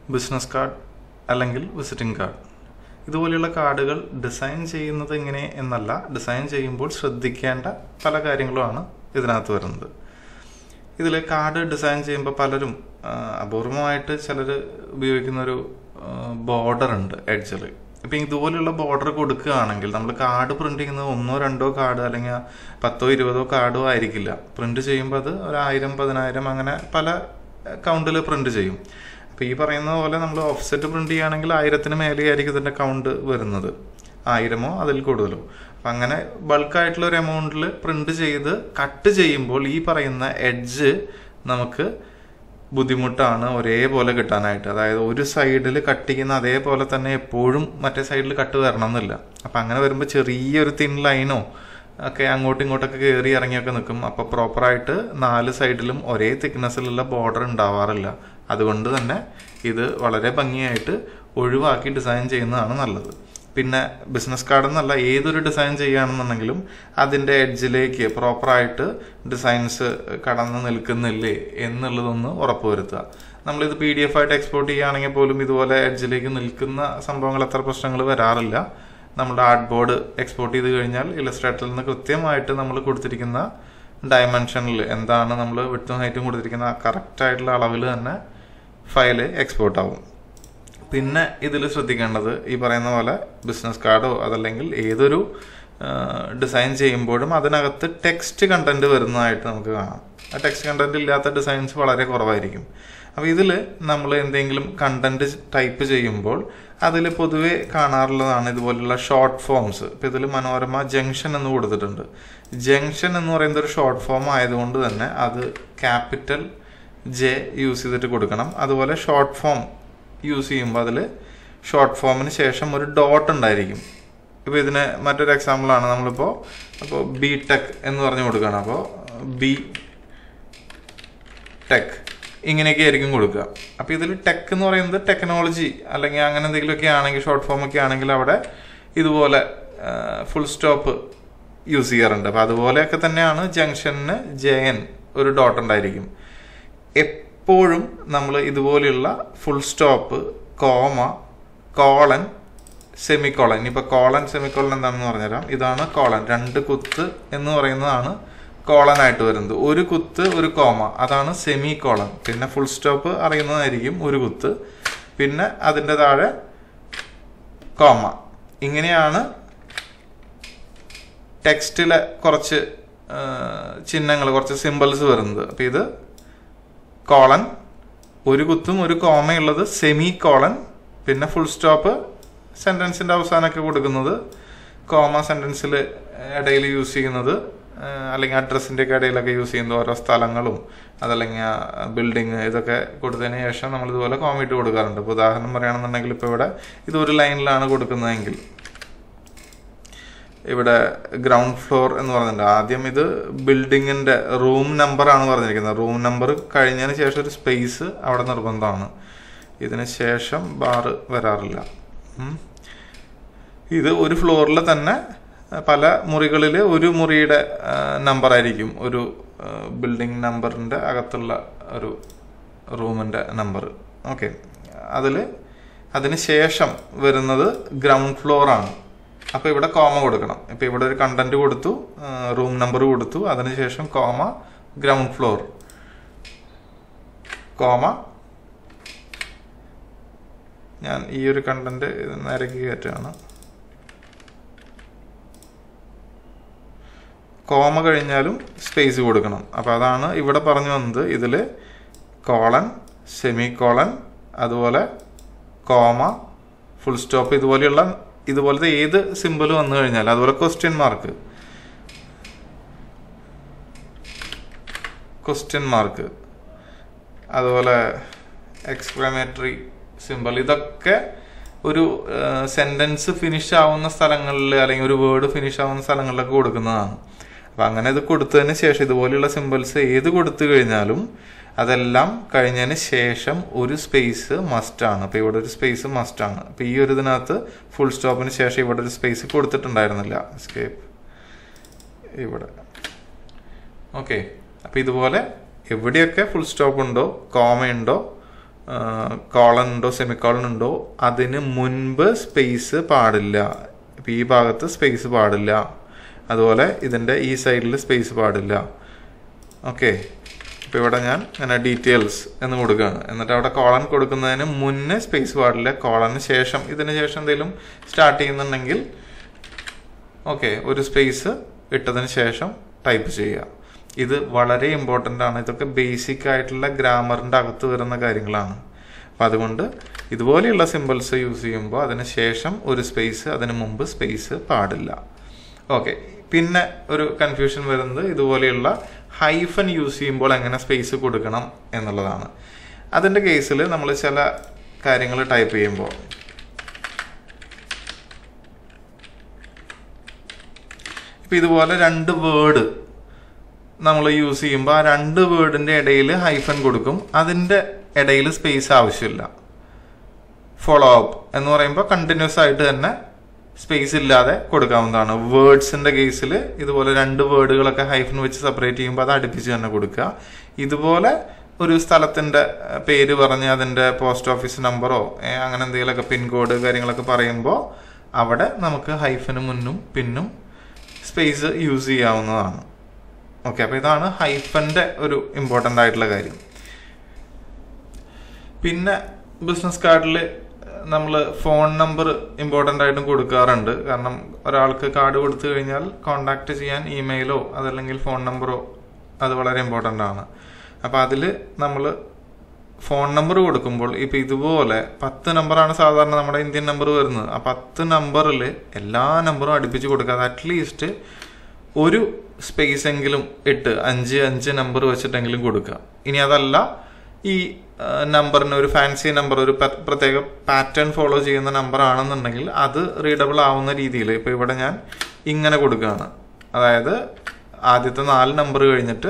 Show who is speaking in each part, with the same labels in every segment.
Speaker 1: Business card അല്ലെങ്കിൽ visiting card ഇതുപോലെയുള്ള കാർഡുകൾ ഡിസൈൻ ചെയ്യുന്നത് എങ്ങനെ എന്നല്ല ഡിസൈൻ ചെയ്യുമ്പോൾ ശ്രദ്ധിക്കേണ്ട പല കാര്യങ്ങളുമാണ് ഇതിനകത്ത് വരുന്നത് ഇതിൽ കാർഡ് ഡിസൈൻ ചെയ്യുമ്പോൾ പലരും ആ, അപൂർവമായിട്ട് ചിലർ ഉപയോഗിക്കുന്ന ഒരു ബോർഡർ ഉണ്ട് എഡ്ജിൽ ഇപ്പം ഇതുപോലെയുള്ള ബോർഡർ കൊടുക്കുകയാണെങ്കിൽ നമ്മൾ കാർഡ് പ്രിന്റ് ചെയ്യുന്നത് ഒന്നോ രണ്ടോ കാർഡ് അല്ലെങ്കിൽ പത്തോ ഇരുപതോ കാർഡോ ആയിരിക്കില്ല പ്രിന്റ് ചെയ്യുമ്പോൾ അത് ഒരു ആയിരം പതിനായിരം അങ്ങനെ പല കൗണ്ടിൽ പ്രിന്റ് ചെയ്യും അപ്പോൾ ഈ പറയുന്ന പോലെ നമ്മൾ ഓഫ്സെറ്റ് പ്രിന്റ് ചെയ്യുകയാണെങ്കിൽ ആയിരത്തിന് മേലെയായിരിക്കും ഇതിൻ്റെ കൗണ്ട് വരുന്നത് ആയിരമോ അതിൽ കൂടുതലോ അപ്പം അങ്ങനെ ബൾക്കായിട്ടുള്ള ഒരു എമൗണ്ടിൽ പ്രിന്റ് ചെയ്ത് കട്ട് ചെയ്യുമ്പോൾ ഈ പറയുന്ന എഡ്ജ് നമുക്ക് ബുദ്ധിമുട്ടാണ് ഒരേപോലെ കിട്ടാനായിട്ട് അതായത് ഒരു സൈഡിൽ കട്ട് ചെയ്യുന്ന അതേപോലെ തന്നെ എപ്പോഴും മറ്റേ സൈഡിൽ കട്ട് വരണം എന്നില്ല അപ്പം അങ്ങനെ വരുമ്പോൾ ചെറിയൊരു തിൻ ലൈനോ ഒക്കെ അങ്ങോട്ടും ഇങ്ങോട്ടൊക്കെ കയറി ഇറങ്ങിയൊക്കെ നിൽക്കും അപ്പോൾ പ്രോപ്പറായിട്ട് നാല് സൈഡിലും ഒരേ തിക്നെസ്സിലുള്ള ബോർഡർ ഉണ്ടാവാറില്ല അതുകൊണ്ട് തന്നെ ഇത് വളരെ ഭംഗിയായിട്ട് ഒഴിവാക്കി ഡിസൈൻ ചെയ്യുന്നതാണ് നല്ലത് പിന്നെ ബിസിനസ് കാർഡ് എന്നല്ല ഏതൊരു ഡിസൈൻ ചെയ്യുകയാണെന്നുണ്ടെങ്കിലും അതിൻ്റെ എഡ്ജിലേക്ക് പ്രോപ്പറായിട്ട് ഡിസൈൻസ് കടന്നു നിൽക്കുന്നില്ലേ എന്നുള്ളതൊന്ന് ഉറപ്പുവരുത്തുക നമ്മളിത് പി ഡി എഫ് ആയിട്ട് എക്സ്പോർട്ട് ചെയ്യുകയാണെങ്കിൽ പോലും ഇതുപോലെ എഡ്ജിലേക്ക് നിൽക്കുന്ന സംഭവങ്ങൾ അത്ര പ്രശ്നങ്ങൾ വരാറില്ല നമ്മുടെ ആർട്ട് ബോർഡ് എക്സ്പോർട്ട് ചെയ്ത് കഴിഞ്ഞാൽ ഇലസ്ട്രേറ്ററിൽ നിന്ന് കൃത്യമായിട്ട് നമ്മൾ കൊടുത്തിരിക്കുന്ന ഡയമെൻഷനിൽ എന്താണ് നമ്മൾ വിട്ടും ഹൈറ്റും കൊടുത്തിരിക്കുന്ന കറക്റ്റ് ആയിട്ടുള്ള അളവിൽ തന്നെ ഫയൽ എക്സ്പോർട്ട് ആവും പിന്നെ ഇതിൽ ശ്രദ്ധിക്കേണ്ടത് ഈ പറയുന്ന പോലെ ബിസിനസ് കാർഡോ അതല്ലെങ്കിൽ ഏതൊരു ഡിസൈൻ ചെയ്യുമ്പോഴും അതിനകത്ത് ടെക്സ്റ്റ് കണ്ടന്റ് വരുന്നതായിട്ട് നമുക്ക് കാണാം ആ ടെക്സ്റ്റ് കണ്ടന്റ് ഇല്ലാത്ത ഡിസൈൻസ് വളരെ കുറവായിരിക്കും അപ്പോൾ ഇതിൽ നമ്മൾ എന്തെങ്കിലും കണ്ടന്റ് ടൈപ്പ് ചെയ്യുമ്പോൾ അതിൽ പൊതുവെ കാണാറുള്ളതാണ് ഇതുപോലുള്ള ഷോർട്ട് ഫോംസ് ഇപ്പം ഇതിൽ മനോരമ ജംഗ്ഷൻ എന്ന് കൊടുത്തിട്ടുണ്ട് ജംഗ്ഷൻ എന്ന് പറയുന്നത് ഒരു ഷോർട്ട് ഫോം ആയതുകൊണ്ട് തന്നെ അത് ക്യാപിറ്റൽ ജെ യൂസ് ചെയ്തിട്ട് കൊടുക്കണം അതുപോലെ ഷോർട്ട് ഫോം യൂസ് ചെയ്യുമ്പോൾ അതിൽ ഷോർട്ട് ഫോമിന് ശേഷം ഒരു ഡോട്ട് ഉണ്ടായിരിക്കും ഇപ്പോൾ ഇതിന് മറ്റൊരു എക്സാമ്പിളാണ് നമ്മളിപ്പോൾ അപ്പോൾ ബി ടെക് എന്ന് പറഞ്ഞു കൊടുക്കുകയാണ് അപ്പോൾ ബി ടെക് ഇങ്ങനെയൊക്കെ ആയിരിക്കും കൊടുക്കുക അപ്പോൾ ഇതിൽ ടെക് എന്ന് പറയുന്നത് ടെക്നോളജി അല്ലെങ്കിൽ അങ്ങനെ എന്തെങ്കിലുമൊക്കെ ആണെങ്കിൽ ഷോർട്ട് ഫോം ഒക്കെ ആണെങ്കിൽ അവിടെ ഇതുപോലെ ഫുൾ സ്റ്റോപ്പ് യൂസ് ചെയ്യാറുണ്ട് അപ്പോൾ അതുപോലെയൊക്കെ തന്നെയാണ് ജംഗ്ഷനിന് ജെ എൻ ഒരു ഡോട്ട് ഉണ്ടായിരിക്കും എപ്പോഴും നമ്മൾ ഇതുപോലെയുള്ള full stop comma colon semicolon ഇനിയിപ്പോൾ കോളൻ സെമിക്കോളൻ എന്താണെന്ന് പറഞ്ഞുതരാം ഇതാണ് കോളൻ രണ്ട് കുത്ത് എന്ന് പറയുന്നതാണ് കോളൻ ആയിട്ട് വരുന്നത് ഒരു കുത്ത് ഒരു കോമ അതാണ് സെമി കോളൻ പിന്നെ ഫുൾ സ്റ്റോപ്പ് അറിയുന്നതായിരിക്കും ഒരു കുത്ത് പിന്നെ അതിൻ്റെ താഴെ കോമ ഇങ്ങനെയാണ് ടെക്സ്റ്റിലെ കുറച്ച് ചിഹ്നങ്ങൾ കുറച്ച് സിമ്പിൾസ് വരുന്നത് അപ്പം ഇത് കോളൻ ഒരു കുത്തും ഒരു കോമയുള്ളത് സെമി കോളൻ പിന്നെ ഫുൾ സ്റ്റോപ്പ് സെൻറ്റൻസിൻ്റെ അവസാനമൊക്കെ കൊടുക്കുന്നത് കോമ സെൻറ്റൻസിൽ ഇടയിൽ യൂസ് ചെയ്യുന്നത് ആ, അല്ലെങ്കിൽ അഡ്രസ്സിൻ്റെ ഒക്കെ ഇടയിലൊക്കെ യൂസ് ചെയ്യുന്നത് ഓരോ സ്ഥലങ്ങളും അതല്ലെങ്കിൽ ബിൽഡിങ് ഇതൊക്കെ കൊടുത്തതിന് ശേഷം നമ്മൾ ഇതുപോലെ കോമ ഇട്ട് കൊടുക്കാറുണ്ട് ഇപ്പോൾ ഉദാഹരണം പറയുകയാണെന്നുണ്ടെങ്കിൽ ഇപ്പോൾ ഇവിടെ ഇത് ഒരു ലൈനിലാണ് കൊടുക്കുന്നതെങ്കിൽ ഇവിടെ ഗ്രൗണ്ട് ഫ്ലോർ എന്ന് പറഞ്ഞിട്ടുണ്ട് ആദ്യം ഇത് ബിൽഡിങ്ങിന്റെ റൂം നമ്പർ ആണ് പറഞ്ഞിരിക്കുന്നത് റൂം നമ്പർ കഴിഞ്ഞതിന് ശേഷം ഒരു സ്പേസ് അവിടെ നിർബന്ധമാണ് ഇതിന് ശേഷം ബാറ് വരാറില്ല ഉം. ഇത് ഒരു ഫ്ലോറിൽ തന്നെ പല മുറികളിൽ ഒരു മുറിയുടെ നമ്പർ ആയിരിക്കും ഒരു ബിൽഡിംഗ് നമ്പറിൻ്റെ അകത്തുള്ള ഒരു റൂമിൻ്റെ നമ്പർ ഓക്കെ അതിൽ അതിന് ശേഷം വരുന്നത് ഗ്രൗണ്ട് ഫ്ലോർ ആണ് അപ്പോൾ ഇവിടെ കോമ കൊടുക്കണം ഇപ്പോൾ ഇവിടെ ഒരു കണ്ടന്റ് കൊടുത്തു റൂം നമ്പർ കൊടുത്തു അതിനുശേഷം കോമ ഗ്രൗണ്ട് ഫ്ലോർ കോമ ഞാൻ ഈ ഒരു കണ്ടന്റ് നേരേക്ക് കയറ്റുകയാണ് കോമ കഴിഞ്ഞാലും സ്പേസ് കൊടുക്കണം അപ്പോൾ അതാണ് ഇവിടെ പറഞ്ഞു വന്നത് ഇതിൽ കോളൻ സെമി കോളൻ അതുപോലെ കോമ ഫുൾ സ്റ്റോപ്പ് ഇതുപോലെയുള്ള ഇതുപോലത്തെ ഏത് സിമ്പിൾ വന്നു കഴിഞ്ഞാൽ അതുപോലെ ക്വസ്റ്റ്യൻ മാർക്ക് ക്വസ്റ്റ്യൻ മാർക്ക് അതുപോലെ എക്സ്ക്ലമേറ്ററി സിമ്പിൾ ഇതൊക്കെ ഒരു സെന്റൻസ് ഫിനിഷ് ആവുന്ന സ്ഥലങ്ങളിൽ അല്ലെങ്കിൽ ഒരു വേർഡ് ഫിനിഷ് ആവുന്ന സ്ഥലങ്ങളിലൊക്കെ കൊടുക്കുന്നതാണ് അപ്പം അങ്ങനെ ഇത് കൊടുത്തതിന് ശേഷം ഇതുപോലെയുള്ള സിമ്പിൾസ് ഏത് കൊടുത്തു കഴിഞ്ഞാലും അതെല്ലാം കഴിഞ്ഞതിന് ശേഷം ഒരു സ്പേസ് മസ്റ്റാണ് അപ്പോൾ ഇവിടെ ഒരു സ്പേസ് മസ്റ്റാണ് അപ്പോൾ ഈ ഒരു ഇതിനകത്ത് ഫുൾ സ്റ്റോപ്പിന് ശേഷം ഇവിടെ ഒരു സ്പേസ് കൊടുത്തിട്ടുണ്ടായിരുന്നില്ല എസ്കേപ്പ് ഇവിടെ ഓക്കെ അപ്പോൾ ഇതുപോലെ എവിടെയൊക്കെ ഫുൾ സ്റ്റോപ്പ് ഉണ്ടോ കോമ ഉണ്ടോ കോളൻ ഉണ്ടോ സെമിക്കോളൻ ഉണ്ടോ അതിന് മുൻപ് സ്പേസ് പാടില്ല ഇപ്പം ഈ ഭാഗത്ത് സ്പേസ് പാടില്ല അതുപോലെ ഇതിൻ്റെ ഈ സൈഡിൽ സ്പേസ് പാടില്ല ഓക്കെ ഇപ്പോൾ ഇവിടെ ഞാൻ അങ്ങനെ ഡീറ്റെയിൽസ് എന്ന് കൊടുക്കുകയാണ് എന്നിട്ട് അവിടെ കോളൻ കൊടുക്കുന്നതിന് മുന്നേ സ്പേസ് പാടില്ല കോളന് ശേഷം ഇതിന് ശേഷം എന്തെങ്കിലും സ്റ്റാർട്ട് ചെയ്യുന്നുണ്ടെങ്കിൽ ഓക്കെ ഒരു സ്പേസ് ഇട്ടതിന് ശേഷം ടൈപ്പ് ചെയ്യുക ഇത് വളരെ ഇമ്പോർട്ടൻ്റ് ആണ് ഇതൊക്കെ ബേസിക് ആയിട്ടുള്ള ഗ്രാമറിൻ്റെ അകത്ത് വരുന്ന കാര്യങ്ങളാണ് അപ്പം അതുകൊണ്ട് ഇതുപോലെയുള്ള സിമ്പിൾസ് യൂസ് ചെയ്യുമ്പോൾ അതിന് ശേഷം ഒരു സ്പേസ് അതിന് മുമ്പ് സ്പേസ് പാടില്ല ഓക്കെ പിന്നെ ഒരു കൺഫ്യൂഷൻ വരുന്നത് ഇതുപോലെയുള്ള ഹൈഫൻ യൂസ് ചെയ്യുമ്പോൾ എങ്ങനെ സ്പേസ് കൊടുക്കണം എന്നുള്ളതാണ് അതിൻ്റെ കേസിൽ നമ്മൾ ചില കാര്യങ്ങൾ ടൈപ്പ് ചെയ്യുമ്പോൾ ഇപ്പം ഇതുപോലെ രണ്ട് വേർഡ് നമ്മൾ യൂസ് ചെയ്യുമ്പോൾ ആ രണ്ട് വേർഡിൻ്റെ ഇടയിൽ ഹൈഫൻ കൊടുക്കും അതിൻ്റെ ഇടയിൽ സ്പേസ് ആവശ്യമില്ല ഫോളോ അപ്പ് എന്ന് പറയുമ്പോൾ കണ്ടിന്യൂസ് ആയിട്ട് തന്നെ സ്പേസ് ഇല്ലാതെ കൊടുക്കാവുന്നതാണ് വേർഡ്സിന്റെ കേസിൽ ഇതുപോലെ രണ്ട് വേർഡുകളൊക്കെ ഹൈഫൻ വെച്ച് സെപ്പറേറ്റ് ചെയ്യുമ്പോൾ അത് അടുപ്പിച്ച് തന്നെ കൊടുക്കുക ഇതുപോലെ ഒരു സ്ഥലത്തിന്റെ ഏഹ്, പേര് പറഞ്ഞ് അതിന്റെ പോസ്റ്റ് ഓഫീസ് നമ്പറോ ഏഹ്, അങ്ങനെ എന്തെങ്കിലുമൊക്കെ പിൻകോഡ് കാര്യങ്ങളൊക്കെ പറയുമ്പോൾ അവിടെ നമുക്ക് ഹൈഫന് മുന്നും പിന്നും സ്പേസ് യൂസ് ചെയ്യാവുന്നതാണ് ഓക്കെ അപ്പോൾ ഇതാണ് ഹൈഫന്റെ ഒരു ഇമ്പോർട്ടൻ്റ് ആയിട്ടുള്ള കാര്യം പിന്നെ ബിസിനസ് കാർഡിൽ നമ്മൾ ഫോൺ നമ്പർ ഇമ്പോർട്ടൻ്റ് ആയിട്ടും കൊടുക്കാറുണ്ട് കാരണം ഒരാൾക്ക് കാർഡ് കൊടുത്തു കഴിഞ്ഞാൽ കോണ്ടാക്ട് ചെയ്യാൻ ഇമെയിലോ അതല്ലെങ്കിൽ ഫോൺ നമ്പറോ അത് വളരെ ഇമ്പോർട്ടൻ്റ് ആണ് അപ്പോൾ അതിൽ നമ്മൾ ഫോൺ നമ്പർ കൊടുക്കുമ്പോൾ ഇപ്പം ഇതുപോലെ പത്ത് നമ്പറാണ് സാധാരണ നമ്മുടെ ഇന്ത്യൻ നമ്പർ വരുന്നത് ആ പത്ത് നമ്പറിൽ എല്ലാ നമ്പറും അടുപ്പിച്ച് കൊടുക്കാതെ അറ്റ്ലീസ്റ്റ് ഒരു സ്പേസ് എങ്കിലും ഇട്ട് അഞ്ച് അഞ്ച് നമ്പർ വെച്ചിട്ടെങ്കിലും കൊടുക്കുക ഇനി അതല്ല ഈ ആ, നമ്പറിന് ഒരു ഫാൻസി നമ്പർ ഒരു പ- പ്രത്യേക പാറ്റേൺ ഫോളോ ചെയ്യുന്ന നമ്പർ ആണെന്നുണ്ടെങ്കിൽ അത് റീഡബിൾ ആവുന്ന രീതിയിൽ ഇപ്പോൾ ഇവിടെ ഞാൻ ഇങ്ങനെ കൊടുക്കുകയാണ് അതായത് ആദ്യത്തെ നാല് നമ്പർ കഴിഞ്ഞിട്ട്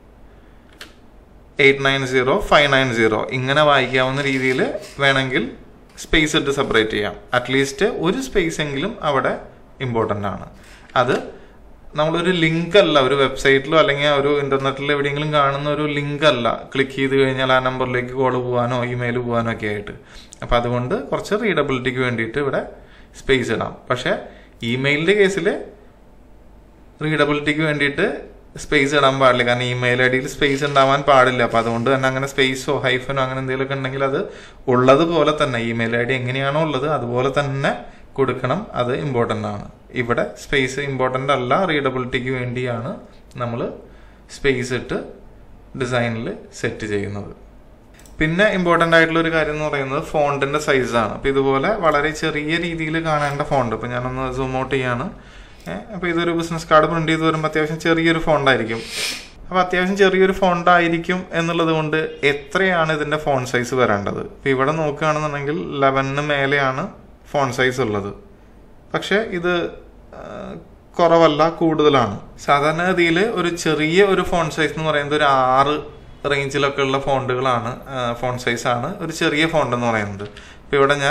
Speaker 1: eight nine zero five nine zero ഇങ്ങനെ വായിക്കാവുന്ന രീതിയിൽ വേണമെങ്കിൽ സ്പേസ് ഇട്ട് സെപ്പറേറ്റ് ചെയ്യാം അറ്റ്ലീസ്റ്റ് ഒരു സ്പേസ് എങ്കിലും അവിടെ ഇമ്പോർട്ടൻ്റ് ആണ് അത് നമ്മളൊരു ലിങ്ക് അല്ല ഒരു വെബ്സൈറ്റിലോ അല്ലെങ്കിൽ ഒരു ഇന്റർനെറ്റിൽ എവിടെയെങ്കിലും കാണുന്ന ഒരു ലിങ്ക് അല്ല ക്ലിക്ക് ചെയ്ത് കഴിഞ്ഞാൽ ആ നമ്പറിലേക്ക് കോൾ പോകാനോ ഇമെയിൽ പോകാനോ ഒക്കെ ആയിട്ട് അപ്പം അതുകൊണ്ട് കുറച്ച് റീഡബിലിറ്റിക്ക് വേണ്ടിയിട്ട് ഇവിടെ സ്പേസ് ഇടാം പക്ഷേ ഇമെയിലിൻ്റെ കേസിൽ റീഡബിലിറ്റിക്ക് വേണ്ടിയിട്ട് സ്പേസ് ഇടാൻ പാടില്ല കാരണം ഇമെയിൽ ഐ ഡിയിൽ സ്പേസ് ഉണ്ടാവാൻ പാടില്ല അപ്പം അതുകൊണ്ട് തന്നെ അങ്ങനെ സ്പേസോ ഹൈഫനോ അങ്ങനെ എന്തെങ്കിലുമൊക്കെ ഉണ്ടെങ്കിൽ അത് ഉള്ളതുപോലെ തന്നെ ഇമെയിൽ ഐ ഡി എങ്ങനെയാണോ ഉള്ളത് അതുപോലെ തന്നെ കൊടുക്കണം അത് ഇമ്പോർട്ടൻ്റ് ആണ് ഇവിടെ സ്പേസ് ഇമ്പോർട്ടൻ്റ് അല്ല റീഡബിലിറ്റിക്ക് വേണ്ടിയാണ് നമ്മൾ സ്പേസ് ഇട്ട് ഡിസൈനിൽ സെറ്റ് ചെയ്യുന്നത് പിന്നെ ഇമ്പോർട്ടൻ്റ് ആയിട്ടുള്ള ഒരു കാര്യം എന്ന് പറയുന്നത് ഫോണ്ടിന്റെ സൈസാണ് അപ്പോൾ ഇതുപോലെ വളരെ ചെറിയ രീതിയിൽ കാണേണ്ട ഫോണ്ട് ഇപ്പോൾ ഞാനൊന്ന് സൂം ഔട്ട് ചെയ്യാണ് അപ്പോൾ ഇതൊരു ബിസിനസ് കാർഡ് പ്രിന്റ് ചെയ്ത് വരുമ്പോൾ അത്യാവശ്യം ചെറിയൊരു ഫോണ്ട് ആയിരിക്കും അപ്പോൾ അത്യാവശ്യം ചെറിയൊരു ഫോണ്ട് ആയിരിക്കും എന്നുള്ളത് കൊണ്ട് എത്രയാണ് ഇതിന്റെ ഫോൺ സൈസ് വരേണ്ടത് ഇപ്പോൾ ഇവിടെ നോക്കുകയാണെന്നുണ്ടെങ്കിൽ ലെവനിന് മേലെയാണ് ഫോൺ സൈസ് ഉള്ളത് പക്ഷേ ഇത് ആ, കുറവല്ല കൂടുതലാണ് സാധാരണഗതിയിൽ ഒരു ചെറിയ ഒരു ഫോൺ സൈസ് എന്ന് പറയുന്നത് ഒരു ആറ് റേഞ്ചിലൊക്കെ ഉള്ള ഫോണ്ടുകളാണ് ഫോൺ സൈസ് ആണ് ഒരു ചെറിയ ഫോണ്ട് എന്ന് പറയുന്നത് ഇപ്പം ഇവിടെ ഞാൻ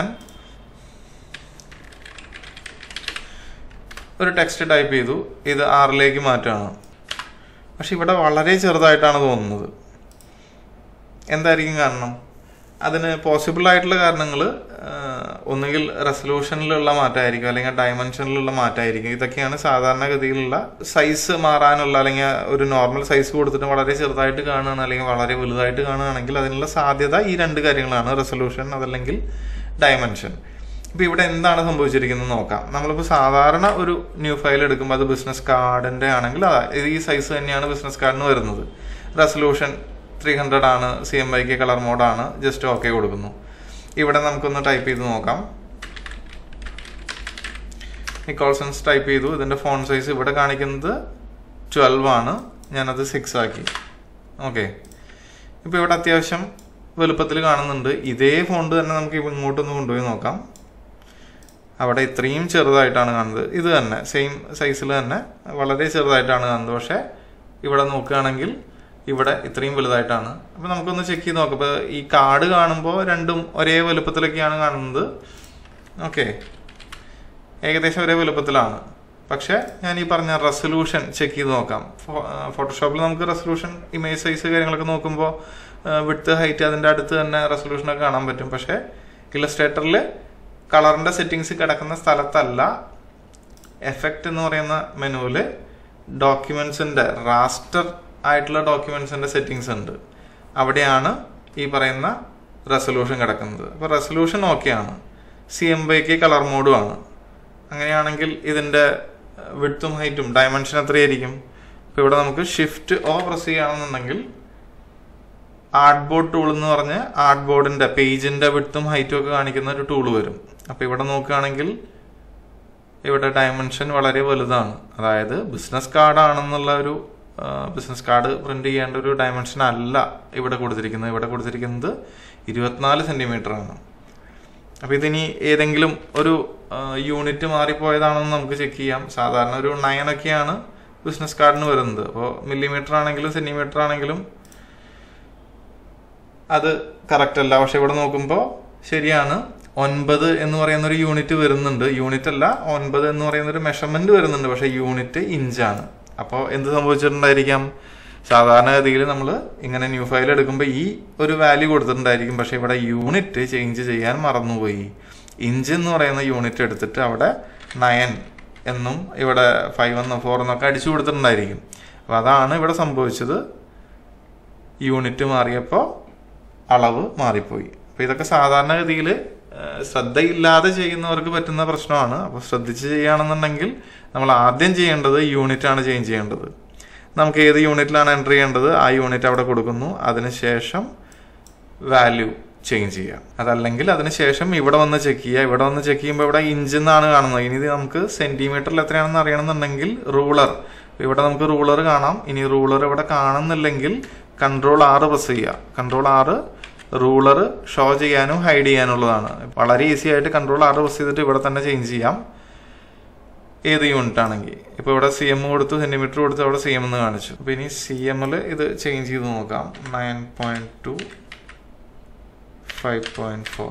Speaker 1: ഒരു ടെക്സ്റ്റ് ടൈപ്പ് ചെയ്തു ഇത് ആറിലേക്ക് മാറ്റുകയാണ് പക്ഷെ ഇവിടെ വളരെ ചെറുതായിട്ടാണ് തോന്നുന്നത് എന്തായിരിക്കും കാരണം അതിന് പോസിബിൾ ആയിട്ടുള്ള കാരണങ്ങൾ ഒന്നുകിൽ റെസൊല്യൂഷനിലുള്ള മാറ്റമായിരിക്കും അല്ലെങ്കിൽ ഡയമെൻഷനിലുള്ള മാറ്റമായിരിക്കും ഇതൊക്കെയാണ് സാധാരണഗതിയിലുള്ള സൈസ് മാറാനുള്ള അല്ലെങ്കിൽ ഒരു നോർമൽ സൈസ് കൊടുത്തിട്ട് വളരെ ചെറുതായിട്ട് കാണുകയാണ് അല്ലെങ്കിൽ വളരെ വലുതായിട്ട് കാണുകയാണെങ്കിൽ അതിനുള്ള സാധ്യത ഈ രണ്ട് കാര്യങ്ങളാണ് റെസൊല്യൂഷൻ അതല്ലെങ്കിൽ ഡയമെൻഷൻ ഇപ്പൊ ഇവിടെ എന്താണ് സംഭവിച്ചിരിക്കുന്നത് നോക്കാം നമ്മളിപ്പോൾ സാധാരണ ഒരു ന്യൂ ഫയൽ എടുക്കുമ്പോൾ അത് ബിസിനസ് കാർഡിന്റെ ആണെങ്കിൽ അതാ ഇത് ഈ സൈസ് തന്നെയാണ് ബിസിനസ് കാർഡിന് വരുന്നത് റെസൊല്യൂഷൻ ത്രീ ഹൺഡ്രഡ് ആണ് സി എം ഐക്ക് കളർ മോഡാണ് ജസ്റ്റ് ഓക്കെ കൊടുക്കുന്നു ഇവിടെ നമുക്കൊന്ന് ടൈപ്പ് ചെയ്ത് നോക്കാം നിക്കോൾസൺസ് ടൈപ്പ് ചെയ്തു ഇതിന്റെ ഫോൺ സൈസ് ഇവിടെ കാണിക്കുന്നത് ട്വൽവ് ആണ് ഞാനത് സിക്സ് ആക്കി ഓക്കെ ഇപ്പോൾ ഇവിടെ അത്യാവശ്യം വലുപ്പത്തിൽ കാണുന്നുണ്ട് ഇതേ ഫോണ്ട് തന്നെ നമുക്ക് ഇപ്പൊ ഇങ്ങോട്ടൊന്ന് കൊണ്ടുപോയി നോക്കാം അവിടെ ഇത്രയും ചെറുതായിട്ടാണ് കാണുന്നത് ഇത് തന്നെ സെയിം സൈസിൽ തന്നെ വളരെ ചെറുതായിട്ടാണ് കാണുന്നത് പക്ഷേ ഇവിടെ നോക്കുകയാണെങ്കിൽ ഇവിടെ ഇത്രയും വലുതായിട്ടാണ് അപ്പോൾ നമുക്കൊന്ന് ചെക്ക് ചെയ്ത് നോക്കാം അപ്പോൾ ഈ കാർഡ് കാണുമ്പോൾ രണ്ടും ഒരേ വലുപ്പത്തിലൊക്കെയാണ് കാണുന്നത് ഓക്കെ ഏകദേശം ഒരേ വലുപ്പത്തിലാണ് പക്ഷേ ഞാൻ ഈ പറഞ്ഞ റെസൊല്യൂഷൻ ചെക്ക് ചെയ്ത് നോക്കാം ഫോട്ടോഷോപ്പിൽ നമുക്ക് റെസൊല്യൂഷൻ ഇമേജ് സൈസ് കാര്യങ്ങളൊക്കെ നോക്കുമ്പോൾ വിട്ത്ത് ഹൈറ്റ് അതിൻ്റെ അടുത്ത് തന്നെ റെസൊല്യൂഷനൊക്കെ കാണാൻ പറ്റും പക്ഷേ ഇലസ്ട്രേറ്ററിൽ കളറിൻ്റെ സെറ്റിങ്സ് കിടക്കുന്ന സ്ഥലത്തല്ല എഫക്റ്റ് എന്ന് പറയുന്ന മെനുവിൽ ഡോക്യുമെൻസിൻ്റെ റാസ്റ്റർ ആയിട്ടുള്ള ഡോക്യുമെൻസിൻ്റെ സെറ്റിങ്സ് ഉണ്ട് അവിടെയാണ് ഈ പറയുന്ന റെസൊല്യൂഷൻ കിടക്കുന്നത് അപ്പോൾ റെസൊല്യൂഷൻ ഓക്കെയാണ് സി എം ബൈക്ക് കളർ മോഡും ആണ് അങ്ങനെയാണെങ്കിൽ ഇതിൻ്റെ വിഡ്ത്തും ഹൈറ്റും ഡയമെൻഷൻ എത്രയായിരിക്കും ഇപ്പോൾ ഇവിടെ നമുക്ക് ഷിഫ്റ്റ് ഓ പ്രസ് ചെയ്യുകയാണെന്നുണ്ടെങ്കിൽ ആർട്ട് ബോർഡ് ടൂൾ എന്ന് പറഞ്ഞ് ആർട്ട് ബോർഡിൻ്റെ പേജിൻ്റെ വിഡ്ത്തും ഹൈറ്റും ഒക്കെ കാണിക്കുന്ന ഒരു ടൂൾ വരും അപ്പോൾ ഇവിടെ നോക്കുകയാണെങ്കിൽ ഇവിടെ ഡയമെൻഷൻ വളരെ വലുതാണ് അതായത് ബിസിനസ് കാർഡ് ആണെന്നുള്ള ഒരു ബിസിനസ് കാർഡ് പ്രിന്റ് ചെയ്യേണ്ട ഒരു ഡയമെൻഷൻ അല്ല ഇവിടെ കൊടുത്തിരിക്കുന്നത് ഇവിടെ കൊടുത്തിരിക്കുന്നത് ഇരുപത്തിനാല് സെന്റിമീറ്റർ ആണ് അപ്പോൾ ഇതിനി ഏതെങ്കിലും ഒരു യൂണിറ്റ് മാറിപ്പോയതാണെന്ന് നമുക്ക് ചെക്ക് ചെയ്യാം സാധാരണ ഒരു നയൻ ഒക്കെയാണ് ബിസിനസ് കാർഡിന് വരുന്നത് അപ്പോൾ മില്ലിമീറ്റർ ആണെങ്കിലും സെന്റിമീറ്റർ ആണെങ്കിലും അത് കറക്റ്റ് അല്ല പക്ഷെ ഇവിടെ നോക്കുമ്പോൾ ശരിയാണ് ഒൻപത് എന്ന് പറയുന്ന ഒരു യൂണിറ്റ് വരുന്നുണ്ട് യൂണിറ്റ് അല്ല ഒൻപത് എന്ന് പറയുന്ന ഒരു മെഷർമെന്റ് വരുന്നുണ്ട് പക്ഷെ യൂണിറ്റ് ഇഞ്ചാണ് അപ്പോൾ എന്ത് സംഭവിച്ചിട്ടുണ്ടായിരിക്കാം സാധാരണഗതിയിൽ നമ്മൾ ഇങ്ങനെ ന്യൂ ഫയൽ എടുക്കുമ്പോൾ ഈ ഒരു വാല്യൂ കൊടുത്തിട്ടുണ്ടായിരിക്കും പക്ഷെ ഇവിടെ യൂണിറ്റ് ചേഞ്ച് ചെയ്യാൻ മറന്നുപോയി ഇഞ്ച് എന്ന് പറയുന്ന യൂണിറ്റ് എടുത്തിട്ട് അവിടെ നയൻ എന്നും ഇവിടെ ഫൈവ് എന്നോ ഫോർ എന്നൊക്കെ അടിച്ചു കൊടുത്തിട്ടുണ്ടായിരിക്കും അപ്പോൾ അതാണ് ഇവിടെ സംഭവിച്ചത് യൂണിറ്റ് മാറിയപ്പോൾ അളവ് മാറിപ്പോയി അപ്പോൾ ഇതൊക്കെ സാധാരണഗതിയിൽ ശ്രദ്ധയില്ലാതെ ചെയ്യുന്നവർക്ക് പറ്റുന്ന പ്രശ്നമാണ് അപ്പോൾ ശ്രദ്ധിച്ച് ചെയ്യുകയാണെന്നുണ്ടെങ്കിൽ നമ്മൾ ആദ്യം ചെയ്യേണ്ടത് യൂണിറ്റ് ആണ് ചേഞ്ച് ചെയ്യേണ്ടത് നമുക്ക് ഏത് യൂണിറ്റിലാണ് എൻ്റർ ചെയ്യേണ്ടത് ആ യൂണിറ്റ് അവിടെ കൊടുക്കുന്നു അതിനുശേഷം വാല്യൂ ചേഞ്ച് ചെയ്യാം അതല്ലെങ്കിൽ അതിനുശേഷം ഇവിടെ വന്ന് ചെക്ക് ചെയ്യുക ഇവിടെ വന്ന് ചെക്ക് ചെയ്യുമ്പോൾ ഇവിടെ ഇഞ്ച് എന്നാണ് കാണുന്നത് ഇനി ഇത് നമുക്ക് സെന്റിമീറ്ററിൽ എത്രയാണെന്ന് അറിയണമെന്നുണ്ടെങ്കിൽ റൂളർ ഇവിടെ നമുക്ക് റൂളർ കാണാം ഇനി റൂളർ ഇവിടെ കാണുന്നില്ലെങ്കിൽ കൺട്രോൾ ആറ് പ്രസ് ചെയ്യുക കൺട്രോൾ ആറ് റൂളർ ഷോ ചെയ്യാനും ഹൈഡ് ചെയ്യാനുള്ളതാണ് വളരെ ഈസി ആയിട്ട് കൺട്രോൾ ആറ് പ്രസ് ചെയ്തിട്ട് ഇവിടെ തന്നെ ചേഞ്ച് ചെയ്യാം ഏത് യൂണിറ്റ് ആണെങ്കിൽ ഇപ്പോൾ ഇവിടെ സി എം കൊടുത്തു സെന്റിമീറ്റർ കൊടുത്തു അവിടെ സി എം എന്ന് കാണിച്ചു അപ്പോൾ ഇനി സി എമ്മിൽ ഇത് ചേഞ്ച് ചെയ്ത് നോക്കാം nine point two five point four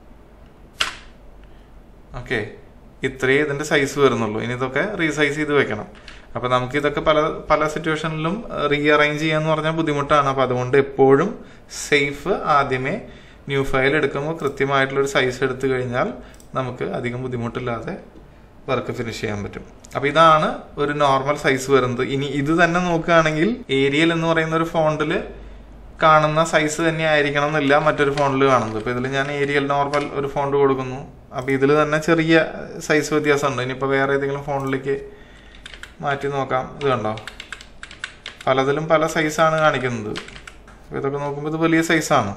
Speaker 1: okay ഇത്രയേ ഇതിന്റെ സൈസ് വരുന്നുള്ളൂ ഇനി ഇതൊക്കെ റീസൈസ് ചെയ്ത് വെക്കണം അപ്പോൾ നമുക്ക് ഇതൊക്കെ പല പല സിറ്റുവേഷനിലും റീഅറേഞ്ച് ചെയ്യാന്ന് പറഞ്ഞാൽ ബുദ്ധിമുട്ടാണ് അപ്പോൾ അതുകൊണ്ട് എപ്പോഴും സേഫ് ആദ്യമേ ന്യൂ ഫയൽ എടുക്കുമ്പോൾ കൃത്യമായിട്ടുള്ളൊരു സൈസ് എടുത്തു കഴിഞ്ഞാൽ നമുക്ക് അധികം ബുദ്ധിമുട്ടില്ലാതെ വർക്ക് ഫിനിഷ് ചെയ്യാൻ പറ്റും അപ്പോൾ ഇതാണ് ഒരു നോർമൽ സൈസ് വരുന്നത് ഇനി ഇത് തന്നെ നോക്കുകയാണെങ്കിൽ ഏരിയൽ എന്ന് പറയുന്ന ഒരു ഫോണ്ടിൽ കാണുന്ന സൈസ് തന്നെ ആയിരിക്കണം എന്നില്ല മറ്റൊരു ഫോണിൽ കാണുന്നത് ഇപ്പോൾ ഇതിൽ ഞാൻ ഏരിയൽ നോർമൽ ഒരു ഫോണ്ട് കൊടുക്കുന്നു അപ്പോൾ ഇതിൽ തന്നെ ചെറിയ സൈസ് വ്യത്യാസമുണ്ട് ഇനിയിപ്പോൾ വേറെ ഏതെങ്കിലും ഫോണിലേക്ക് മാറ്റി നോക്കാം ഇത് കണ്ടോ പലതിലും പല സൈസാണ് കാണിക്കുന്നത് അപ്പോൾ ഇതൊക്കെ നോക്കുമ്പോൾ ഇത് വലിയ സൈസാണ്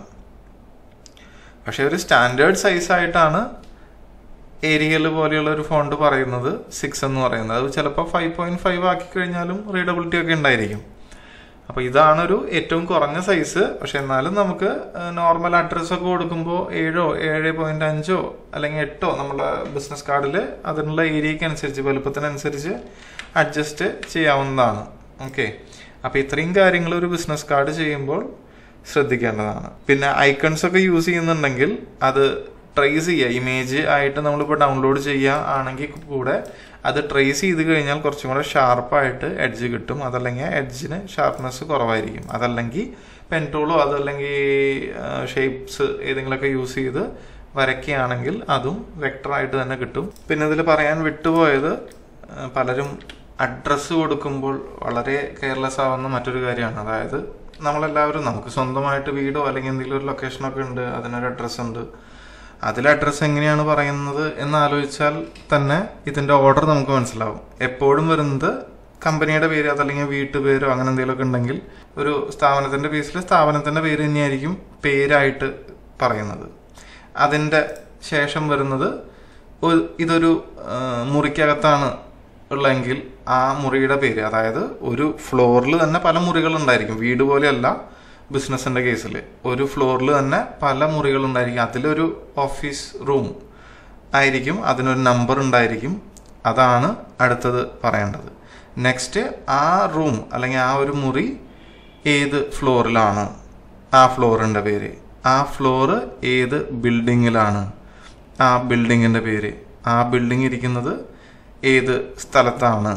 Speaker 1: പക്ഷേ ഒരു സ്റ്റാൻഡേർഡ് സൈസായിട്ടാണ് ഏരിയൽ പോലെയുള്ള ഒരു ഫോണ്ട് പറയുന്നത് സിക്സ് എന്ന് പറയുന്നത് അത് ചിലപ്പോൾ ഫൈവ് പോയിന്റ് ഫൈവ് ആക്കി കഴിഞ്ഞാലും റീഡബിലിറ്റി ഒക്കെ ഉണ്ടായിരിക്കും അപ്പോൾ ഇതാണ് ഒരു ഏറ്റവും കുറഞ്ഞ സൈസ് പക്ഷെ എന്നാലും നമുക്ക് നോർമൽ അഡ്രസ് ഒക്കെ കൊടുക്കുമ്പോൾ ഏഴോ ഏഴ് പോയിന്റ് അഞ്ചോ അല്ലെങ്കിൽ എട്ടോ നമ്മളെ ബിസിനസ് കാർഡിൽ അതിനുള്ള ഏരിയയ്ക്ക് അനുസരിച്ച് വലുപ്പത്തിനനുസരിച്ച് അഡ്ജസ്റ്റ് ചെയ്യാവുന്നതാണ് ഓക്കെ അപ്പോൾ ഇത്രയും കാര്യങ്ങൾ ഒരു ബിസിനസ് കാർഡ് ചെയ്യുമ്പോൾ ശ്രദ്ധിക്കേണ്ടതാണ് പിന്നെ ഐക്കൺസ് ഒക്കെ യൂസ് ചെയ്യുന്നുണ്ടെങ്കിൽ അത് ട്രേസ് ചെയ്യുക ഇമേജ് ആയിട്ട് നമ്മളിപ്പോൾ ഡൗൺലോഡ് ചെയ്യുക ആണെങ്കിൽ കൂടെ അത് ട്രേസ് ചെയ്ത് കഴിഞ്ഞാൽ കുറച്ചും കൂടെ ഷാർപ്പായിട്ട് എഡ്ജ് കിട്ടും അതല്ലെങ്കിൽ എഡ്ജിന് ഷാർപ്നെസ് കുറവായിരിക്കും അതല്ലെങ്കിൽ പെൻ ടൂളോ അതല്ലെങ്കിൽ ഷേപ്സ് ഏതെങ്കിലുമൊക്കെ യൂസ് ചെയ്ത് വരയ്ക്കുകയാണെങ്കിൽ അതും വെക്ടറായിട്ട് തന്നെ കിട്ടും പിന്നെ ഇതിൽ പറയാൻ വിട്ടുപോയത് പലരും അഡ്രസ്സ് കൊടുക്കുമ്പോൾ വളരെ കെയർലെസ് ആവുന്ന മറ്റൊരു കാര്യമാണ് അതായത് നമ്മളെല്ലാവരും നമുക്ക് സ്വന്തമായിട്ട് വീടോ അല്ലെങ്കിൽ എന്തെങ്കിലും ഒരു ലൊക്കേഷനൊക്കെ ഉണ്ട് അതിനൊരു അഡ്രസ്സ് ഉണ്ട് അതിൽ അഡ്രസ്സ് എങ്ങനെയാണ് പറയുന്നത് എന്ന് ആലോചിച്ചാൽ തന്നെ ഇതിന്റെ ഓർഡർ നമുക്ക് മനസ്സിലാവും എപ്പോഴും വരുന്നത് കമ്പനിയുടെ പേര് അതല്ലെങ്കിൽ വീട്ടുപേരോ അങ്ങനെ എന്തെങ്കിലുമൊക്കെ ഉണ്ടെങ്കിൽ ഒരു സ്ഥാപനത്തിന്റെ ബേസിൽ സ്ഥാപനത്തിന്റെ പേര് തന്നെയായിരിക്കും പേരായിട്ട് പറയുന്നത് അതിന്റെ ശേഷം വരുന്നത് ഇതൊരു മുറിക്കകത്താണ് ഉള്ളെങ്കിൽ ആ മുറിയുടെ പേര് അതായത് ഒരു ഫ്ലോറിൽ തന്നെ പല മുറികൾ ഉണ്ടായിരിക്കും വീട് പോലെയല്ല ബിസിനസിന്റെ കേസിൽ ഒരു ഫ്ലോറിൽ തന്നെ പല മുറികൾ ഉണ്ടായിരിക്കും അതിലൊരു ഓഫീസ് റൂം ആയിരിക്കും അതിനൊരു നമ്പർ ഉണ്ടായിരിക്കും അതാണ് അടുത്തത് പറയേണ്ടത് നെക്സ്റ്റ് ആ റൂം അല്ലെങ്കിൽ ആ ഒരു മുറി ഏത് ഫ്ലോറിലാണ് ആ ഫ്ലോറിൻ്റെ പേര് ആ ഫ്ലോറ് ഏത് ബിൽഡിങ്ങിലാണ് ആ ബിൽഡിങ്ങിൻ്റെ പേര് ആ ബിൽഡിംഗ് ഇരിക്കുന്നത് ഏത് സ്ഥലത്താണ്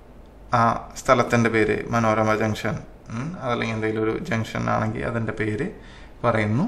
Speaker 1: ആ സ്ഥലത്തിൻ്റെ പേര് മനോരമ ജംഗ്ഷൻ ഉം, അതല്ലെങ്കിൽ എന്തെങ്കിലും ഒരു ജംഗ്ഷൻ ആണെങ്കിൽ അതിൻ്റെ പേര് പറയുന്നു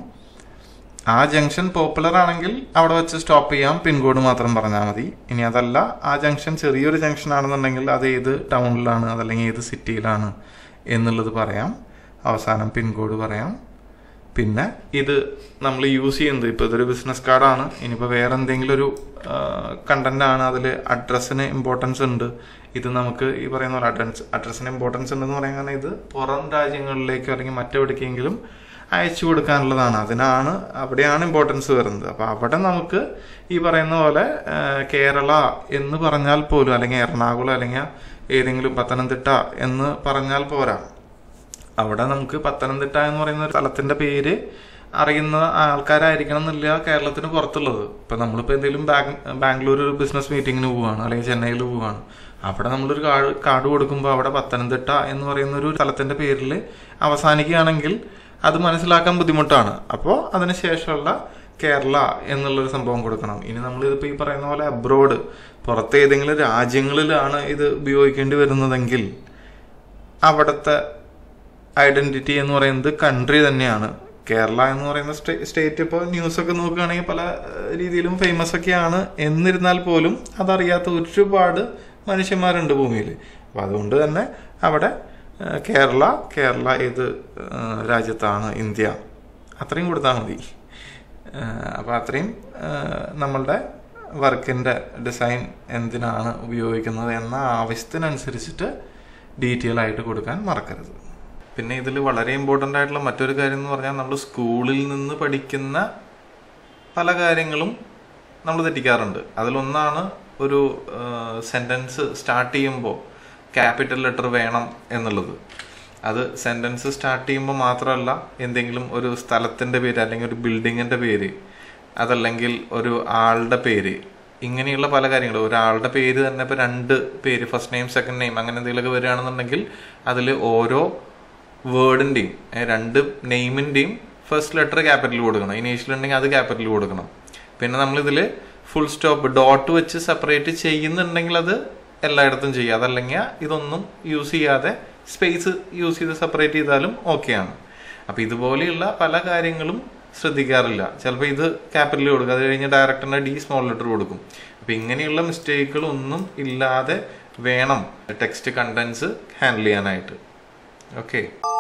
Speaker 1: ആ ജംഗ്ഷൻ പോപ്പുലർ ആണെങ്കിൽ അവിടെ വെച്ച് സ്റ്റോപ്പ് ചെയ്യാം പിൻകോഡ് മാത്രം പറഞ്ഞാൽ മതി ഇനി അതല്ല ആ ജംഗ്ഷൻ ചെറിയൊരു ജംഗ്ഷൻ ആണെന്നുണ്ടെങ്കിൽ അത് ഏത് ടൗണിലാണ് അതല്ലെങ്കിൽ ഏത് സിറ്റിയിലാണ് എന്നുള്ളത് പറയാം അവസാനം പിൻകോഡ് പറയാം പിന്നെ ഇത് നമ്മൾ യൂസ് ചെയ്യുന്നത് ഇപ്പോൾ ഇതൊരു ബിസിനസ് കാർഡാണ് ഇനിയിപ്പോൾ വേറെ എന്തെങ്കിലും ഒരു കണ്ടന്റ് ആണ് അതിൽ അഡ്രസ്സിന് ഇമ്പോർട്ടൻസ് ഉണ്ട് ഇത് നമുക്ക് ഈ പറയുന്ന പോലെ അഡ്രസ് അഡ്രസ്സിന് ഇമ്പോർട്ടൻസ് ഉണ്ടെന്ന് പറയാൻ കാരണം ഇത് പുറം രാജ്യങ്ങളിലേക്കോ അല്ലെങ്കിൽ മറ്റെവിടേക്കെങ്കിലും അയച്ചു കൊടുക്കാനുള്ളതാണ് അതിനാണ് അവിടെയാണ് ഇമ്പോർട്ടൻസ് വരുന്നത് അപ്പോൾ അവിടെ നമുക്ക് ഈ പറയുന്ന പോലെ ആ, കേരള എന്ന് പറഞ്ഞാൽ പോലും അല്ലെങ്കിൽ എറണാകുളം അല്ലെങ്കിൽ ഏതെങ്കിലും പത്തനംതിട്ട എന്ന് പറഞ്ഞാൽ പോരാ അവിടെ നമുക്ക് പത്തനംതിട്ട എന്ന് പറയുന്ന ഒരു സ്ഥലത്തിന്റെ പേര് അറിയുന്ന ആൾക്കാരായിരിക്കണം എന്നില്ല കേരളത്തിന് പുറത്തുള്ളത് ഇപ്പൊ നമ്മളിപ്പോ എന്തെങ്കിലും ബാങ്ക് ബാംഗ്ലൂർ ഒരു ബിസിനസ് മീറ്റിങ്ങിന് പോവാണ് അല്ലെങ്കിൽ ചെന്നൈയിൽ പോവാണ് അവിടെ നമ്മളൊരു കാർഡ് കാർഡ് കൊടുക്കുമ്പോൾ അവിടെ പത്തനംതിട്ട എന്ന് പറയുന്ന ഒരു സ്ഥലത്തിന്റെ പേരിൽ അവസാനിക്കുകയാണെങ്കിൽ അത് മനസ്സിലാക്കാൻ ബുദ്ധിമുട്ടാണ് അപ്പോൾ അതിനുശേഷമുള്ള കേരള എന്നുള്ളൊരു സംഭവം കൊടുക്കണം ഇനി നമ്മൾ ഇതിപ്പോൾ ഈ പറയുന്ന പോലെ അബ്രോഡ് പുറത്തെ ഏതെങ്കിലും രാജ്യങ്ങളിലാണ് ഇത് ഉപയോഗിക്കേണ്ടി വരുന്നതെങ്കിൽ അവിടുത്തെ ഐഡന്റിറ്റി എന്ന് പറയുന്നത് കൺട്രി തന്നെയാണ് കേരള എന്ന് പറയുന്ന സ്റ്റേ- സ്റ്റേറ്റ് ഇപ്പോൾ ന്യൂസൊക്കെ നോക്കുകയാണെങ്കിൽ പല ഏഹ്, രീതിയിലും ഫേമസ് ഒക്കെയാണ് എന്നിരുന്നാൽ പോലും അതറിയാത്ത ഒരുപാട് മനുഷ്യന്മാരുണ്ട് ഭൂമിയിൽ അപ്പം അതുകൊണ്ട് തന്നെ അവിടെ ഏഹ്, കേരള കേരള ഏത് ഏഹ്, രാജ്യത്താണ് ഇന്ത്യ അത്രയും കൊടുത്താൽ മതി അപ്പോൾ അത്രയും ഏഹ്, നമ്മളുടെ വർക്കിൻ്റെ ഡിസൈൻ എന്തിനാണ് ഉപയോഗിക്കുന്നത് എന്ന ആവശ്യത്തിനനുസരിച്ചിട്ട് ഡീറ്റെയിൽ ആയിട്ട് കൊടുക്കാൻ മറക്കരുത് പിന്നെ ഇതിൽ വളരെ ഇമ്പോർട്ടൻ്റ് ആയിട്ടുള്ള മറ്റൊരു കാര്യം എന്ന് പറഞ്ഞാൽ നമ്മൾ സ്കൂളിൽ നിന്ന് പഠിക്കുന്ന പല കാര്യങ്ങളും നമ്മൾ തെറ്റിക്കാറുണ്ട് അതിലൊന്നാണ് ഒരു സെൻറ്റൻസ് സ്റ്റാർട്ട് ചെയ്യുമ്പോൾ ക്യാപിറ്റൽ ലെറ്റർ വേണം എന്നുള്ളത് അത് സെൻറ്റൻസ് സ്റ്റാർട്ട് ചെയ്യുമ്പോൾ മാത്രമല്ല എന്തെങ്കിലും ഒരു സ്ഥലത്തിൻ്റെ പേര് അല്ലെങ്കിൽ ഒരു ബിൽഡിങ്ങിൻ്റെ പേര് അതല്ലെങ്കിൽ ഒരു ആളുടെ പേര് ഇങ്ങനെയുള്ള പല കാര്യങ്ങളും ഒരാളുടെ പേര് തന്നെ ഇപ്പോൾ രണ്ട് പേര് ഫസ്റ്റ് നെയിം സെക്കൻഡ് നെയിം അങ്ങനെ എന്തെങ്കിലുമൊക്കെ വരികയാണെന്നുണ്ടെങ്കിൽ അതിൽ ഓരോ വേർഡിൻ്റെയും രണ്ട് നെയിമിൻ്റെയും ഫസ്റ്റ് ലെറ്റർ ക്യാപിറ്റൽ കൊടുക്കണം ഇനീഷ്യൽ ഉണ്ടെങ്കിൽ അത് ക്യാപിറ്റൽ കൊടുക്കണം പിന്നെ നമ്മളിതിൽ ഫുൾ സ്റ്റോപ്പ് ഡോട്ട് വെച്ച് സെപ്പറേറ്റ് ചെയ്യുന്നുണ്ടെങ്കിൽ അത് എല്ലായിടത്തും ചെയ്യുക അതല്ലെങ്കിൽ ഇതൊന്നും യൂസ് ചെയ്യാതെ സ്പേസ് യൂസ് ചെയ്ത് സെപ്പറേറ്റ് ചെയ്താലും ഓക്കെയാണ് അപ്പോൾ ഇതുപോലെയുള്ള പല കാര്യങ്ങളും ശ്രദ്ധിക്കാറില്ല ചിലപ്പോൾ ഇത് ക്യാപിറ്റൽ കൊടുക്കും അത് കഴിഞ്ഞ് ഡയറക്ടറിന്റെ ഡി സ്മോൾ ലെറ്റർ കൊടുക്കും അപ്പോൾ ഇങ്ങനെയുള്ള മിസ്റ്റേക്കുകളൊന്നും ഇല്ലാതെ വേണം ടെക്സ്റ്റ് കണ്ടൻസ് ഹാൻഡിൽ ചെയ്യാനായിട്ട് ഓക്കെ